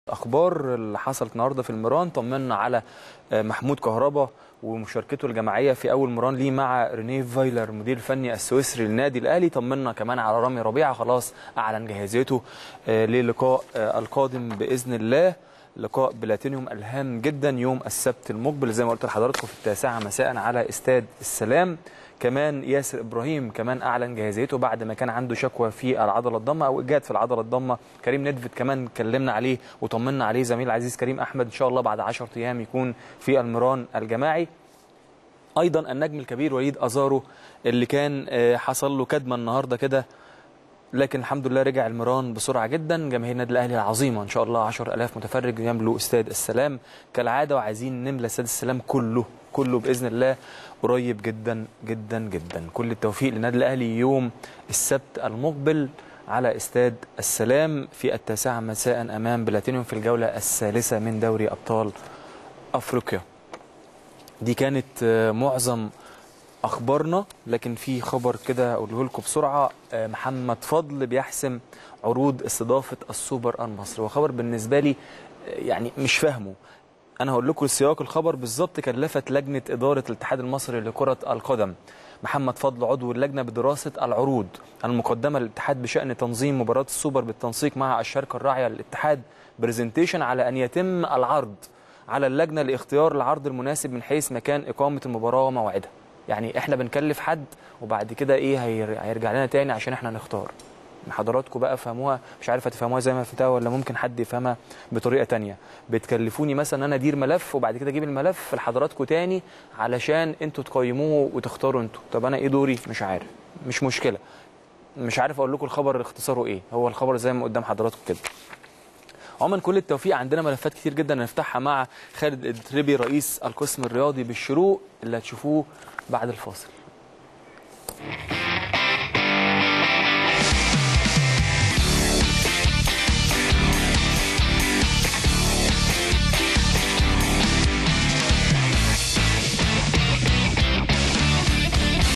الاخبار اللي حصلت النهارده في المران طمنا على محمود كهربا ومشاركته الجماعيه في اول مران ليه مع رينيه فايلر مدير الفني السويسري للنادي الاهلي طمنا كمان على رامي ربيعه خلاص اعلن جاهزيته للقاء القادم باذن الله لقاء بلاتينيوم الهام جدا يوم السبت المقبل زي ما قلت لحضراتكم في التاسعه مساء على استاد السلام كمان ياسر ابراهيم كمان اعلن جاهزيته بعد ما كان عنده شكوى في العضله الضمه او اجهاد في العضله الضمه كريم ندفد كمان اتكلمنا عليه وطمنا عليه زميل العزيز كريم احمد ان شاء الله بعد 10 ايام يكون في المران الجماعي ايضا النجم الكبير وليد ازارو اللي كان حصل له كدمه النهارده كده لكن الحمد لله رجع المران بسرعه جدا جماهير النادي الاهلي العظيمه ان شاء الله 10000 متفرج يملوا استاد السلام كالعاده وعايزين نملى استاد السلام كله كله باذن الله قريب جدا جدا جدا كل التوفيق للنادي الاهلي يوم السبت المقبل على استاد السلام في التاسعه مساء امام بلاتينيوم في الجوله الثالثه من دوري ابطال افريقيا دي كانت معظم اخبارنا لكن في خبر كده اقوله لكم بسرعه محمد فضل بيحسم عروض استضافه السوبر المصري وخبر بالنسبه لي يعني مش فاهمه انا هقول لكم سياق الخبر بالظبط كلفت لجنه اداره الاتحاد المصري لكره القدم محمد فضل عضو اللجنه بدراسه العروض المقدمه للاتحاد بشان تنظيم مباراه السوبر بالتنسيق مع الشركه الراعيه للاتحاد برزنتيشن على ان يتم العرض على اللجنه لاختيار العرض المناسب من حيث مكان اقامه المباراه وموعدها يعني احنا بنكلف حد وبعد كده ايه هيرجع لنا تاني عشان احنا نختار حضراتكم بقى فهموها مش عارف هتفهموها زي ما فهمتها ولا ممكن حد يفهمها بطريقه تانية بتكلفوني مثلا انا ادير ملف وبعد كده اجيب الملف لحضراتكم تاني علشان انتوا تقيموه وتختاروا انتوا طب انا ايه دوري مش عارف مش مشكله مش عارف اقول لكم الخبر اختصاره ايه هو الخبر زي ما قدام حضراتكم كده عموما كل التوفيق عندنا ملفات كتير جدا هنفتحها مع خالد التريبي رئيس القسم الرياضي بالشروق اللي هتشوفوه بعد الفاصل